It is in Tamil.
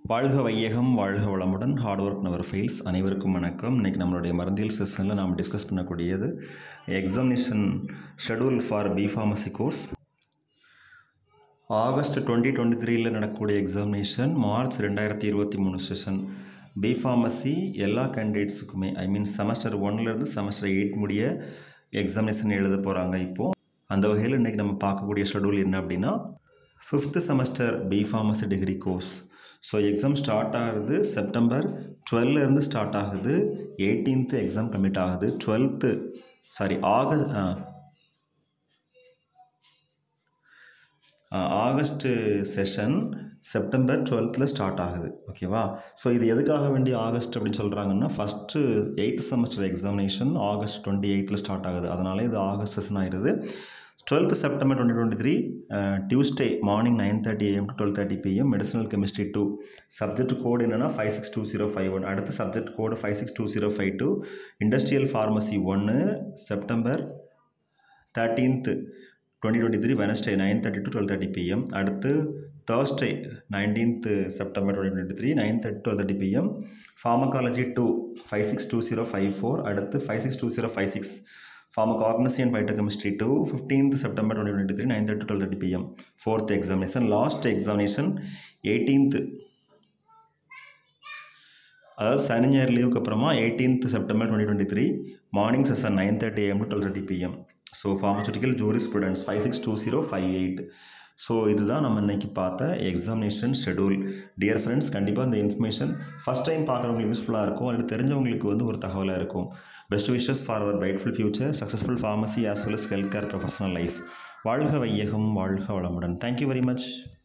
வாழ்க வையகம் வாழ்க வளமுடன் ஹார்ட் ஒர்க் நவர் ஃபெயில்ஸ் அனைவருக்கும் வணக்கம் இன்றைக்கி நம்மளுடைய மருந்தியல் செஷனில் நாம் டிஸ்கஸ் பண்ணக்கூடியது examination schedule for B pharmacy course August twenty twenty த்ரீயில் நடக்கக்கூடிய எக்ஸாமினேஷன் மார்ச் ரெண்டாயிரத்தி இருபத்தி மூணு செஷன் பி ஃபார்மசி எல்லா கேண்டிடேட்ஸுக்குமே ஐ மீன் செமஸ்டர் ஒன்லேருந்து செமஸ்டர் எயிட் முடிய எக்ஸாமினேஷன் எழுத போகிறாங்க இப்போது அந்த வகையில் இன்றைக்கி நம்ம பார்க்கக்கூடிய ஷெடியூல் என்ன அப்படின்னா fifth semester B pharmacy degree course so exam start ஆகுது செப்டம்பர் டுவெல்லேருந்து ஸ்டார்ட் ஆகுது எயிட்டீன்த்து எக்ஸாம் கம்ப்ளீட் ஆகுது twelfth sorry August August session September டுவெல்த்தில் ஸ்டார்ட் ஆகுது ஓகேவா ஸோ இது எதுக்காக வேண்டிய ஆகஸ்ட் அப்படின்னு சொல்கிறாங்கன்னா first eighth semester examination August twenty எயித்தில் ஸ்டார்ட் ஆகுது அதனால இது ஆகஸ்ட் செஷன் ஆயிடுது twelfth September twenty twenty three Tuesday morning nine thirty AM to twelve thirty PM medicinal chemistry two subject code என்னென்னா five six two zero five one அடுத்து subject code five six two zero five two industrial pharmacy ஒன்று September thirteenth twenty twenty three Wednesday nine thirty to twelve thirty P M அடுத்து Thursday nineteenth September twenty twenty three nine thirty twelve thirty P M pharmacology two five six two zero five four அடுத்து five six two zero five six pharmacognosy and biochemistry 2 15th September 2023 9:30 to 12:30 pm fourth examination last examination 18th அதாவது சனி ஞாயிறு லீவுக்கு அப்புறமா eighteenth September twenty twenty three morning session nine thirty AM to twelve thirty PM so pharmaceutical ஜூரி students five six two zero five eight so இதுதான் நம்ம இன்றைக்கி பார்த்த எக்ஸாமினேஷன் ஷெடியூல் டியர் ஃப்ரெண்ட்ஸ் கண்டிப்பாக இந்த இன்ஃபர்மேஷன் ஃபஸ்ட் டைம் பார்க்குறவங்களுக்கு யூஸ்ஃபுல்லாக இருக்கும் அல்லது தெரிஞ்சவங்களுக்கு வந்து ஒரு தகவலாக இருக்கும் best wishes for our brightful future successful pharmacy as well as health care professional life வாழ்க வையகம் வாழ்க வளமுடன் தேங்க்யூ வெரி மச்